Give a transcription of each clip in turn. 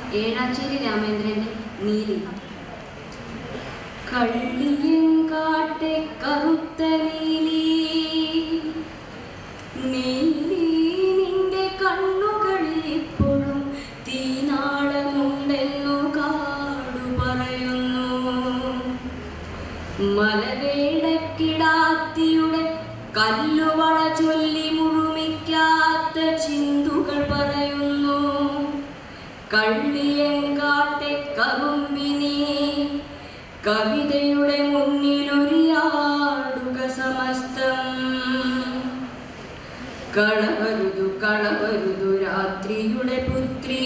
ഏഴാച്ചേരി രാമേന്ദ്രന്റെ നീലി കള്ളിയങ്കാട്ടെ കറുത്ത നീലി നീലി നിന്റെ കണ്ണുകളിൽ ഇപ്പോഴും തീനാളമുണ്ടെന്നു കാടു പറയുന്നു മലവേടക്കിടാത്തിയുടെ കല്ലുവള ചൊല്ലി മുഴുമിക്കാത്ത ചിന്തുകൾ പറയുന്നു കള്ളിയങ്കാട്ടെ കറുമ്പിനി കവിതയുടെ മുന്നിലൊരിയാടുക സമസ്തം കളവരുതു കളവരുതു രാത്രിയുടെ പുത്രി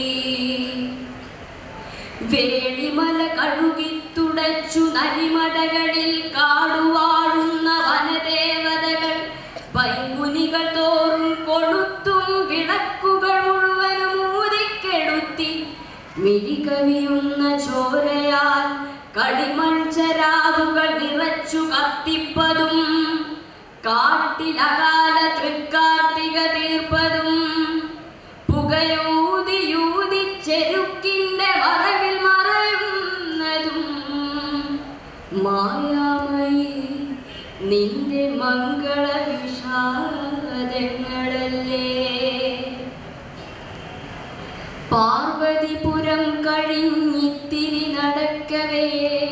വേളിമല കഴുകി തുടച്ചു നരിമടകളിൽ കാടുവാഴുന്ന വനദേവതകൾ പൈങ്കുനികൾ തോറും കൊളുത്തും വിളക്കുകൾ മുഴുവനും ഊതിക്കെടുത്തി മിഴികവിയുന്ന ചോരയാൽ കളിമൺചരാതുകൾ നിറച്ചു കത്തിപ്പതും കാട്ടിലകാല തൃക്കാർത്തിക തീർപ്പതും പുകയൂതിയൂതി ചെരുക്കിന്റെ മറവിൽ മറയുന്നതും മായാമയി നിന്റെ മംഗള വിഷാദങ്ങളല്ലേ പാർവതിപുരം കഴിഞ്ഞിത്തിരി നടക്കവേ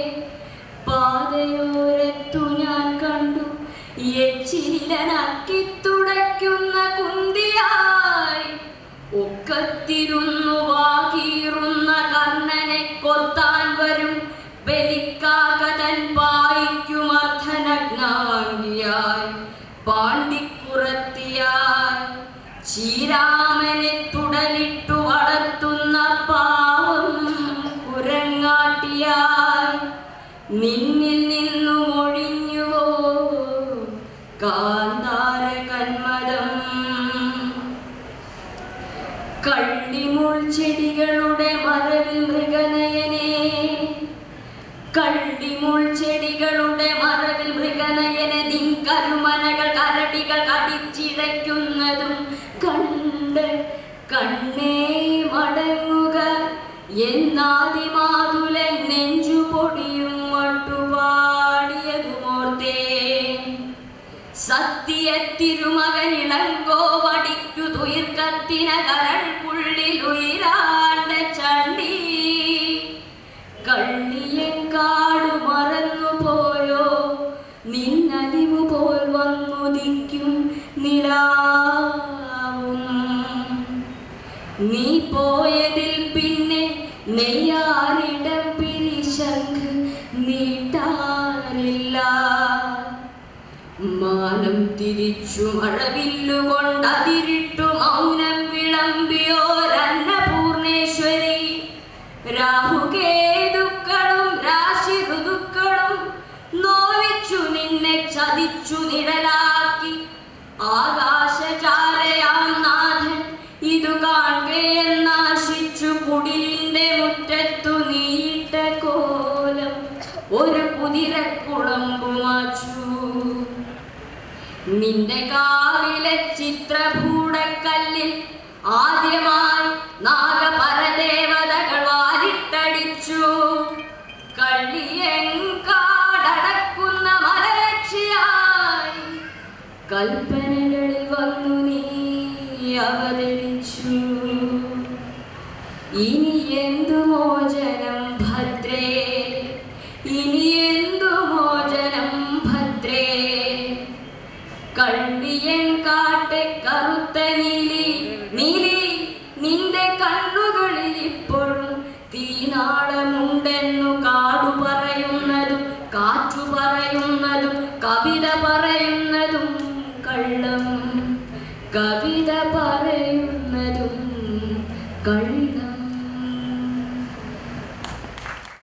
പാതയോരത്തു ഞാൻ കണ്ടു എച്ചിലനക്കി തുടയ്ക്കുന്ന കുന്തിയായി ഒക്കത്തിരുന്നു വാകീറുന്ന കർണനെ കൊത്താൻ വരും ബലിക്കാകതൻ പായിക്കും അർത്ഥനഗ്നാംഗിയായി പാണ്ടിക്കുറത്തിയായി ശ്രീരാമനെ തുടലിട്ടു വളർത്തുന്ന പാവം കുരങ്ങാട്ടിയായി നിന്നിൽ നിന്നും ഒഴിഞ്ഞുവോ കാന്താര കന്മദം കള്ളിമുൾ ചെടികളുടെ മറവിൽ മൃഗനയനെ കള്ളിമുൾ ചെടികളുടെ മറവിൽ മൃഗനയനെ നിൻ കരുമനകൾ കരടികൾ കടിച്ചിഴയ്ക്കുന്നതും കണ്ട് കണ്ണേ മടങ്ങുക എന്നാദിമാതുലൻ നെഞ്ചു പൊടിയും മട്ടുപാടിയതുമോർത്തേ സത്യത്തിരുമകനിളങ്കോ വടിക്കു തുയിർക്കത്തിന കരൾക്കുള്ളിലുയിരാണ്ട ചണ്ടി കള്ളിയങ്കാടു മറന്നുപോയോ നിന്നലിമു പോൽ വന്നുദിക്കും നിലാവും നീ പോയതിൽ പിന്നെ നെയ്യാറിടം പിരിശങ്ക് നീട്ടാറില്ല മാനം തിരിച്ചു മഴവില്ലുകൊണ്ടതിരിട്ടു മൗനം വിളമ്പിയോരന്നപൂർണേശ്വരി രാഹുകേതുക്കളും രാശി ഋതുക്കളും നോവിച്ചു നിന്നെ ചതിച്ചു നിഴലാക്കി ആകാശചാരയാം നാഥൻ ഇതു കാണുകയെന്നാശിച്ചു കുടിലിന്റെ മുറ്റത്തു നീട്ട കോലം ഒരു കുതിരക്കുളമ്പുമാച്ചു നിന്റെ കാവിലെ ചിത്രഭൂടക്കല്ലിൽ ആദ്യമായി നാഗപരദേവതകൾ വാലിട്ടടിച്ചു കള്ളിയെങ്കാടടക്കുന്ന മലരക്ഷിയായി കൽപ്പനകളിൽ വന്നു നീ അവതരിച്ചു ഇനി എന്തു മോചനം ഭദ്രേ ഇനി എന്തു മോചനം ഭദ്രേ കള്ളിയൻ കാട്ടെ കറുത്ത നീലി നീലി നിന്റെ കണ്ണുകളിൽ ഇപ്പോഴും തീനാളമുണ്ടെന്നു കാടു പറയുന്നതും കാറ്റു പറയുന്നതും കവിത പറയുന്നതും കള്ളം കവിത പറയുന്നതും കള്ളം